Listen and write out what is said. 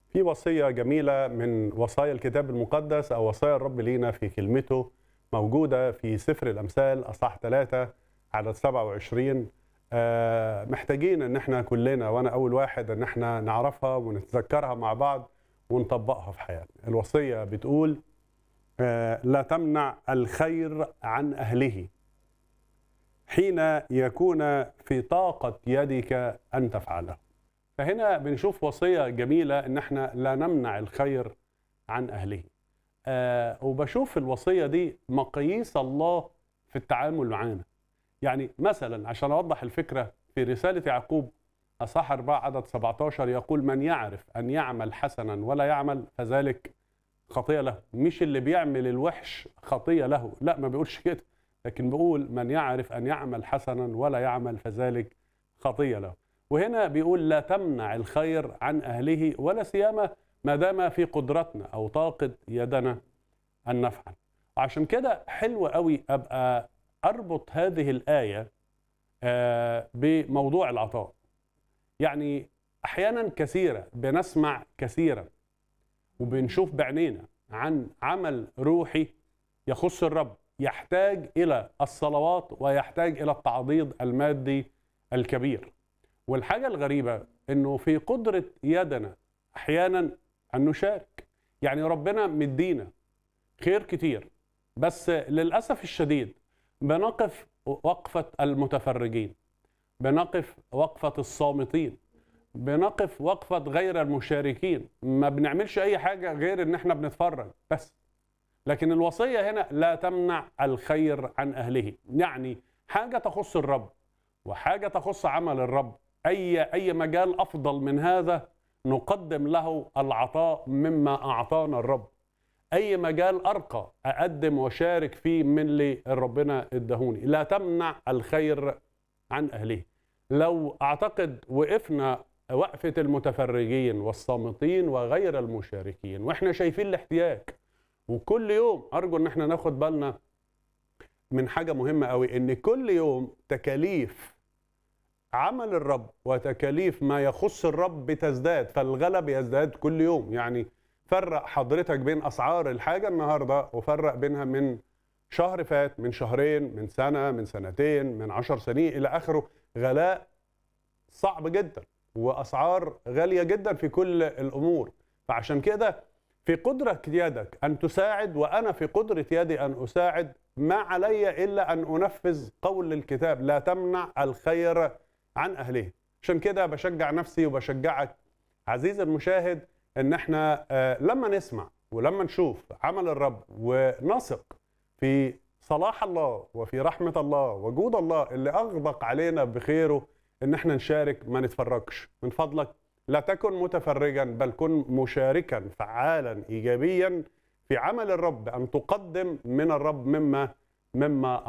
في وصية جميلة من وصايا الكتاب المقدس أو وصايا الرب لينا في كلمته موجودة في سفر الأمثال أصح 3 عدد 27 آه، محتاجين إن احنا كلنا وأنا أول واحد إن احنا نعرفها ونتذكرها مع بعض ونطبقها في حياتنا. الوصية بتقول آه، لا تمنع الخير عن أهله حين يكون في طاقة يدك أن تفعله. فهنا بنشوف وصية جميلة إن احنا لا نمنع الخير عن أهله. آه وبشوف الوصية دي مقاييس الله في التعامل معانا. يعني مثلا عشان أوضح الفكرة في رسالة يعقوب أصح 4 عدد 17 يقول من يعرف أن يعمل حسنا ولا يعمل فذلك خطية له مش اللي بيعمل الوحش خطية له لا ما بيقولش كده لكن بيقول من يعرف أن يعمل حسنا ولا يعمل فذلك خطية له وهنا بيقول لا تمنع الخير عن أهله ولا سيما ما دام في قدرتنا أو طاقة يدنا أن نفعل عشان كده حلو قوي أبقى أربط هذه الآية آه، بموضوع العطاء يعني أحيانا كثيرة بنسمع كثيرا وبنشوف بعينينا عن عمل روحي يخص الرب يحتاج إلى الصلوات ويحتاج إلى التعضيد المادي الكبير والحاجة الغريبة أنه في قدرة يدنا أحيانا أن نشارك يعني ربنا مدينا خير كتير بس للأسف الشديد بنقف وقفة المتفرجين بنقف وقفة الصامتين بنقف وقفة غير المشاركين ما بنعملش أي حاجة غير إن إحنا بنتفرج بس لكن الوصية هنا لا تمنع الخير عن أهله يعني حاجة تخص الرب وحاجة تخص عمل الرب أي أي مجال أفضل من هذا نقدم له العطاء مما أعطانا الرب أي مجال أرقى أقدم وشارك فيه من اللي ربنا ادهوني لا تمنع الخير عن أهله لو أعتقد وقفنا وقفة المتفرجين والصامتين وغير المشاركين وإحنا شايفين الاحتياج وكل يوم أرجو إن إحنا ناخد بالنا من حاجة مهمة قوي إن كل يوم تكاليف عمل الرب وتكاليف ما يخص الرب بتزداد فالغلب يزداد كل يوم يعني فرق حضرتك بين اسعار الحاجه النهارده وفرق بينها من شهر فات من شهرين من سنه من سنتين من عشر سنين الى اخره غلاء صعب جدا واسعار غاليه جدا في كل الامور فعشان كده في قدرة يدك أن تساعد وأنا في قدرة يدي أن أساعد ما علي إلا أن أنفذ قول الكتاب لا تمنع الخير عن أهله عشان كده بشجع نفسي وبشجعك عزيزي المشاهد ان احنا آه، لما نسمع ولما نشوف عمل الرب ونثق في صلاح الله وفي رحمة الله وجود الله اللي أغدق علينا بخيره إن احنا نشارك ما نتفرجش من فضلك لا تكن متفرجا بل كن مشاركا فعالا إيجابيا في عمل الرب أن تقدم من الرب مما مما